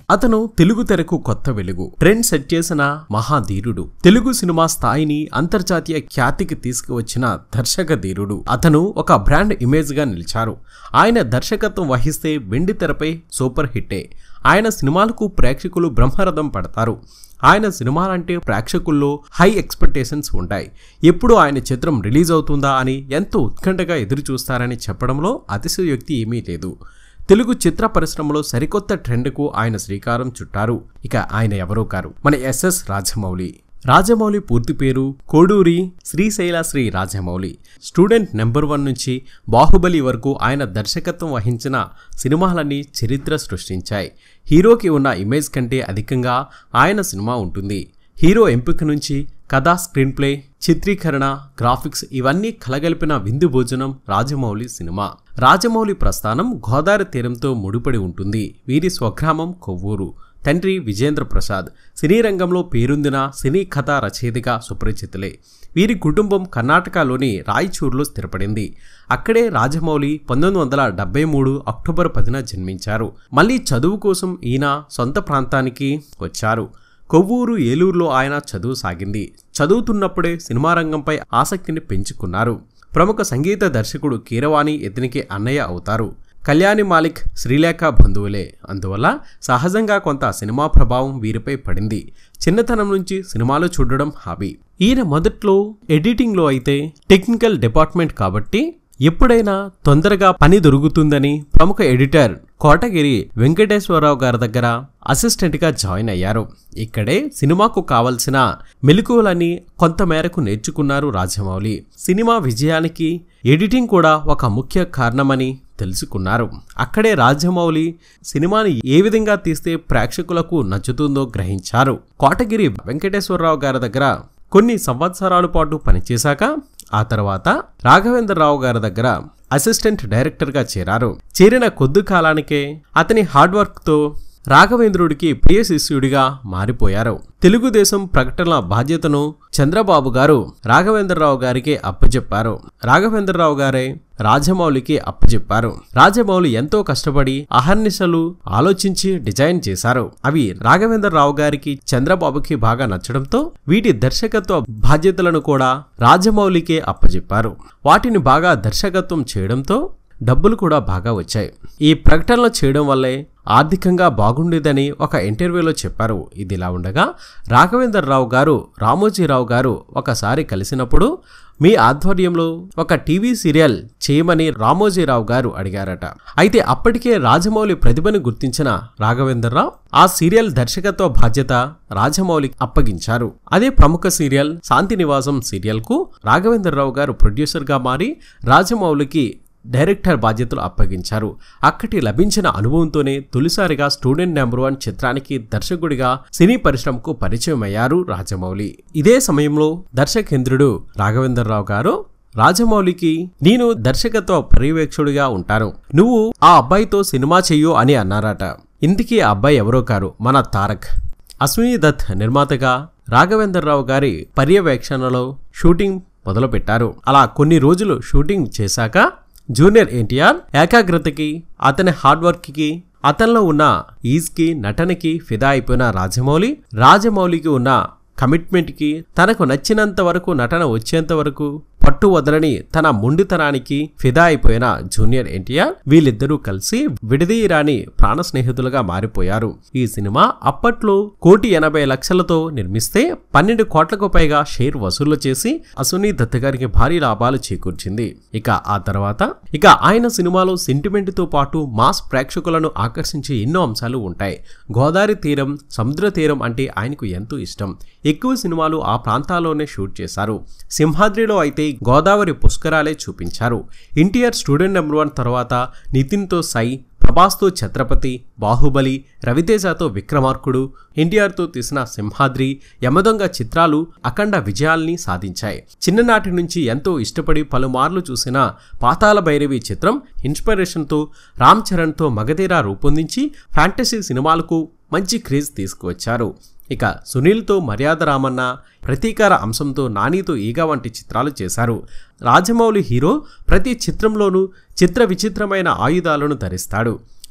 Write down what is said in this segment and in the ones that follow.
అతను తెలుగు తెరకు కొత్త వెలుగు ట్రెండ్ సెట్ చేసిన మహాధీరుడు తెలుగు సినిమా స్థాయిని అంతర్జాతీయ ఖ్యాతికి తీసుకువచ్చిన దర్శక ధీరుడు అతను ఒక బ్రాండ్ ఇమేజ్ గా నిలిచారు ఆయన దర్శకత్వం వహిస్తే వెండి తెరపై సూపర్ హిట్టే ఆయన సినిమాలకు ప్రేక్షకులు బ్రహ్మరథం పడతారు ఆయన సినిమాలంటే ప్రేక్షకుల్లో హై ఎక్స్పెక్టేషన్స్ ఉంటాయి ఎప్పుడు ఆయన చిత్రం రిలీజ్ అవుతుందా అని ఎంతో ఉత్కంఠగా ఎదురు చూస్తారని చెప్పడంలో అతిశయోక్తి ఏమీ లేదు తెలుగు చిత్ర పరిశ్రమలో సరికొత్త ట్రెండ్కు ఆయన శ్రీకారం చుట్టారు ఇక ఆయన ఎవరో కారు మన ఎస్ఎస్ రాజమౌళి రాజమౌళి పూర్తి పేరు Koduri Srisaila Sri Rajamouli student number one నుంచి బాహుబలి వరకు ఆయన దర్శకత్వం వహించిన సినిమాలన్నీ చరిత్ర సృష్టించాయి హీరోకి ఉన్న ఇమేజ్ కంటే అధికంగా ఆయన సినిమా ఉంటుంది హీరో ఎంపిక నుంచి కథ స్క్రీన్ ప్లే చిత్రీకరణ గ్రాఫిక్స్ ఇవన్నీ కలగలిపిన విందు భోజనం రాజమౌళి సినిమా రాజమౌళి ప్రస్థానం గోదావరి తీరంతో ముడిపడి ఉంటుంది వీరి స్వగ్రామం కొవ్వూరు తండ్రి విజేంద్ర ప్రసాద్ సినీ రంగంలో పేరొందిన సినీ కథ రచయితగా సుపరిచితులే వీరి కుటుంబం కర్ణాటకలోని రాయచూరులో స్థిరపడింది అక్కడే రాజమౌళి పంతొమ్మిది వందల డెబ్బై మూడు అక్టోబర్ పదిన జన్మించారు మళ్ళీ చదువు కోసం ఈయన సొంత ప్రాంతానికి వచ్చారు కొవ్వూరు ఏలూరులో ఆయన చదువు సాగింది చదువుతున్నప్పుడే సినిమా రంగంపై ఆసక్తిని పెంచుకున్నారు ప్రముఖ సంగీత దర్శకుడు కీరవాణి ఇతనికి అన్నయ్య అవుతారు కళ్యాణి మాలిక్ శ్రీలేఖ బంధువులే అందువల్ల సహజంగా కొంత సినిమా ప్రభావం వీరిపై పడింది చిన్నతనం నుంచి సినిమాలు చూడడం హాబీ ఈయన మొదట్లో ఎడిటింగ్లో అయితే టెక్నికల్ డిపార్ట్మెంట్ కాబట్టి ఎప్పుడైనా తొందరగా పని దొరుకుతుందని ప్రముఖ ఎడిటర్ కోటగిరి వెంకటేశ్వరరావు గారి దగ్గర అసిస్టెంట్గా జాయిన్ అయ్యారు ఇక్కడే సినిమాకు కావలసిన మెలకువలని కొంతమేరకు నేర్చుకున్నారు రాజమౌళి సినిమా విజయానికి ఎడిటింగ్ కూడా ఒక ముఖ్య కారణమని తెలుసుకున్నారు అక్కడే రాజమౌళి సినిమాని ఏ విధంగా తీస్తే ప్రేక్షకులకు నచ్చుతుందో గ్రహించారు కోటగిరి వెంకటేశ్వరరావు గారి దగ్గర కొన్ని సంవత్సరాల పాటు పనిచేశాక ఆ తర్వాత రాఘవేంద్రరావు గారి దగ్గర అసిస్టెంట్ డైరెక్టర్గా చేరారు చేరిన కొద్ది కాలానికే అతని హార్డ్ వర్క్తో రాఘవేంద్రుడికి ప్రియ శిష్యుడిగా మారిపోయారు తెలుగుదేశం ప్రకటనల బాధ్యతను చంద్రబాబు గారు రాఘవేంద్రరావు గారికి అప్పచెప్పారు రాఘవేంద్రరావు గారే రాజమౌళికి అప్పచెప్పారు రాజమౌళి ఎంతో కష్టపడి అహర్నిశలు ఆలోచించి డిజైన్ చేశారు అవి రాఘవేంద్రరావు గారికి చంద్రబాబుకి బాగా నచ్చడంతో వీటి దర్శకత్వ బాధ్యతలను కూడా రాజమౌళికే అప్పచెప్పారు వాటిని బాగా దర్శకత్వం చేయడంతో డబ్బులు కూడా బాగా వచ్చాయి ఈ ప్రకటనలు చేయడం వల్లే ఆర్థికంగా బాగుండేదని ఒక ఇంటర్వ్యూలో చెప్పారు ఇది ఇలా ఉండగా రాఘవేంద్రరావు గారు రామోజీరావు గారు ఒకసారి కలిసినప్పుడు మీ ఆధ్వర్యంలో ఒక టీవీ సీరియల్ చేయమని రామోజీరావు గారు అడిగారట అయితే అప్పటికే రాజమౌళి ప్రతిభను గుర్తించిన రాఘవేంద్రరావు ఆ సీరియల్ దర్శకత్వ బాధ్యత రాజమౌళికి అప్పగించారు అదే ప్రముఖ సీరియల్ శాంతి నివాసం సీరియల్కు రాఘవేంద్రరావు గారు ప్రొడ్యూసర్గా మారి రాజమౌళికి డైరెక్టర్ బాధ్యతలు అప్పగించారు అక్కడి లభించిన అనుభవంతోనే తొలిసారిగా స్టూడెంట్ నెంబర్ వన్ చిత్రానికి దర్శకుడిగా సినీ పరిశ్రమకు పరిచయం అయ్యారు రాజమౌళి ఇదే సమయంలో దర్శకేంద్రుడు రాఘవేంద్రరావు గారు రాజమౌళికి నేను దర్శకత్వ పర్యవేక్షకుడిగా ఉంటాను నువ్వు ఆ అబ్బాయితో సినిమా చెయ్యు అని అన్నారట ఇందుకీ ఆ అబ్బాయి ఎవరో కారు మన తారక్ అశ్విని దత్ నిర్మాతగా రాఘవేంద్రరావు గారి పర్యవేక్షణలో షూటింగ్ మొదలుపెట్టారు అలా కొన్ని రోజులు షూటింగ్ చేశాక జూనియర్ ఎన్టీఆర్ ఏకాగ్రతకి అతని హార్డ్ వర్క్కి అతనిలో ఉన్న ఈజ్కి నటనకి ఫిదా అయిపోయిన రాజమౌళి రాజమౌళికి ఉన్న కమిట్మెంట్కి తనకు నచ్చినంత వరకు నటన వచ్చేంత వరకు పట్టు వదలని తన మొండితనానికి ఫిదా అయిపోయిన జూనియర్ ఎన్టీఆర్ వీళ్ళిద్దరూ కలిసి విడదీయరాని ప్రాణ స్నేహితులుగా మారిపోయారు ఈ సినిమా అప్పట్లో కోటి ఎనభై లక్షలతో నిర్మిస్తే పన్నెండు కోట్లకు పైగా షేర్ వసూలు చేసి అశ్విని దత్ గారికి భారీ లాభాలు చేకూర్చింది ఇక ఆ తర్వాత ఇక ఆయన సినిమాలో సెంటిమెంట్ తో పాటు మాస్ ప్రేక్షకులను ఆకర్షించే ఎన్నో అంశాలు ఉంటాయి గోదావరి తీరం సముద్ర తీరం అంటే ఆయనకు ఎంతో ఇష్టం ఎక్కువ సినిమాలు ఆ ప్రాంతాల్లోనే షూట్ చేశారు సింహాద్రిలో అయితే గోదావరి పుష్కరాలే చూపించారు ఎన్టీఆర్ స్టూడెంట్ నెంబర్ వన్ తర్వాత నితిన్తో సై ప్రభాస్తో ఛత్రపతి బాహుబలి రవితేజతో విక్రమార్కుడు ఎన్టీఆర్తో తీసిన సింహాద్రి యమదొంగ చిత్రాలు అఖండ విజయాల్ని సాధించాయి చిన్ననాటి నుంచి ఎంతో ఇష్టపడి పలుమార్లు చూసిన పాతాల భైరవి చిత్రం ఇన్స్పిరేషన్తో రామ్ చరణ్తో మగధీర రూపొందించి ఫ్యాంటసీ సినిమాలకు మంచి క్రేజ్ తీసుకువచ్చారు ఇక సునీల్తో మర్యాద రామన్న ప్రతీకార అంశంతో నానితో ఈగ వంటి చిత్రాలు చేశారు రాజమౌళి హీరో ప్రతి చిత్రంలోనూ చిత్ర విచిత్రమైన ఆయుధాలను ధరిస్తాడు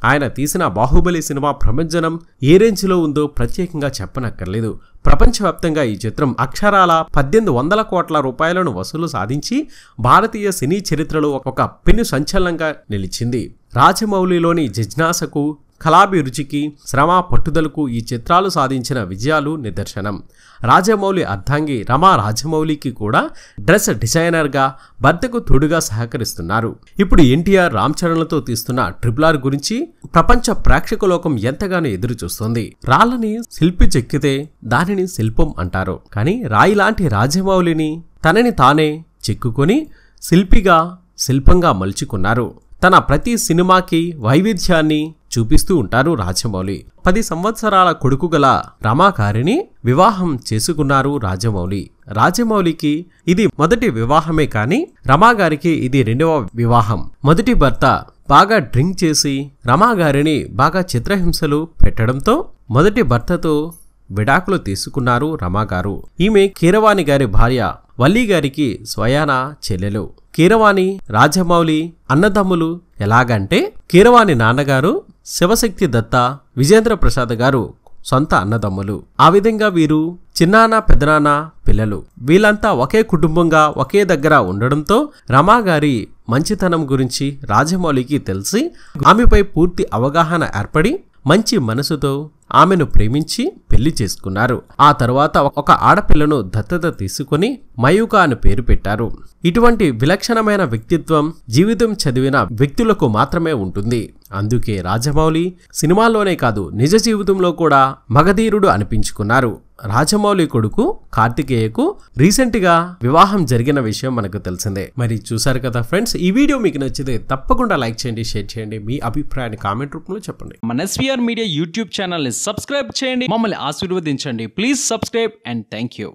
ఆయన తీసిన బాహుబలి సినిమా ప్రపంచనం ఏ రేంజ్లో ఉందో ప్రత్యేకంగా చెప్పనక్కర్లేదు ప్రపంచవ్యాప్తంగా ఈ చిత్రం అక్షరాల పద్దెనిమిది వందల కోట్ల రూపాయలను వసూలు సాధించి భారతీయ సినీ చరిత్రలో ఒక పెను సంచలనంగా నిలిచింది రాజమౌళిలోని జిజ్ఞాసకు కళాభిరుచికి శ్రమ పట్టుదలకు ఈ చిత్రాలు సాధించిన విజయాలు నిదర్శనం రాజమౌళి అర్ధాంగి రమా రాజమౌళికి కూడా డ్రెస్ డిజైనర్గా భర్తకు తోడుగా సహకరిస్తున్నారు ఇప్పుడు ఎన్టీఆర్ రామ్ చరణ్లతో తీస్తున్న ట్రిపుల్ ఆర్ గురించి ప్రపంచ ప్రేక్షక లోకం ఎంతగానో ఎదురు చూస్తోంది రాళ్ళని శిల్పి చెక్కితే దానిని శిల్పం అంటారు కానీ రాయి లాంటి రాజమౌళిని తనని తానే చెక్కుకొని శిల్పిగా శిల్పంగా మలుచుకున్నారు తన ప్రతి సినిమాకి వైవిధ్యాన్ని చూపిస్తూ ఉంటారు రాజమౌళి పది సంవత్సరాల కొడుకు గల రమాకారిని వివాహం చేసుకున్నారు రాజమౌళి రాజమౌళికి ఇది మొదటి వివాహమే కాని రమాగారికి ఇది రెండవ వివాహం మొదటి భర్త బాగా డ్రింక్ చేసి రమాగారిని బాగా చిత్రహింసలు పెట్టడంతో మొదటి భర్తతో విడాకులు తీసుకున్నారు రమాగారు ఈమె కీరవాణి గారి భార్య వల్లి గారికి స్వయాన చెల్లెలు కీరవాణి రాజమౌళి అన్నదమ్ములు ఎలాగంటే కీరవాణి నాన్నగారు శివశక్తి దత్త విజేంద్ర ప్రసాద్ గారు సొంత అన్నదమ్ములు ఆ విధంగా వీరు చిన్నాన్న పెదనాన్న పిల్లలు వీళ్ళంతా ఒకే కుటుంబంగా ఒకే దగ్గర ఉండడంతో రమాగారి మంచితనం గురించి రాజమౌళికి తెలిసి ఆమెపై పూర్తి అవగాహన ఏర్పడి మంచి మనసుతో ఆమెను ప్రేమించి పెళ్లి చేసుకున్నారు ఆ తరువాత ఒక ఆడపిల్లను దత్తత తీసుకుని మయూక అని పేరు పెట్టారు ఇటువంటి విలక్షణమైన వ్యక్తిత్వం జీవితం చదివిన వ్యక్తులకు మాత్రమే ఉంటుంది అందుకే రాజమౌళి సినిమాల్లోనే కాదు నిజ జీవితంలో కూడా మగధీరుడు అనిపించుకున్నారు రాజమౌళి కొడుకు కార్తికేయకు రీసెంట్ గా వివాహం జరిగిన విషయం మనకు తెలిసిందే మరి చూసారు కదా ఫ్రెండ్స్ ఈ వీడియో మీకు నచ్చితే తప్పకుండా లైక్ చేయండి షేర్ చేయండి మీ అభిప్రాయాన్ని కామెంట్ రూపంలో చెప్పండి మన ఎస్వీఆర్ మీడియా యూట్యూబ్ ఛానల్ని సబ్స్క్రైబ్ చేయండి మమ్మల్ని ఆశీర్వదించండి please subscribe and thank you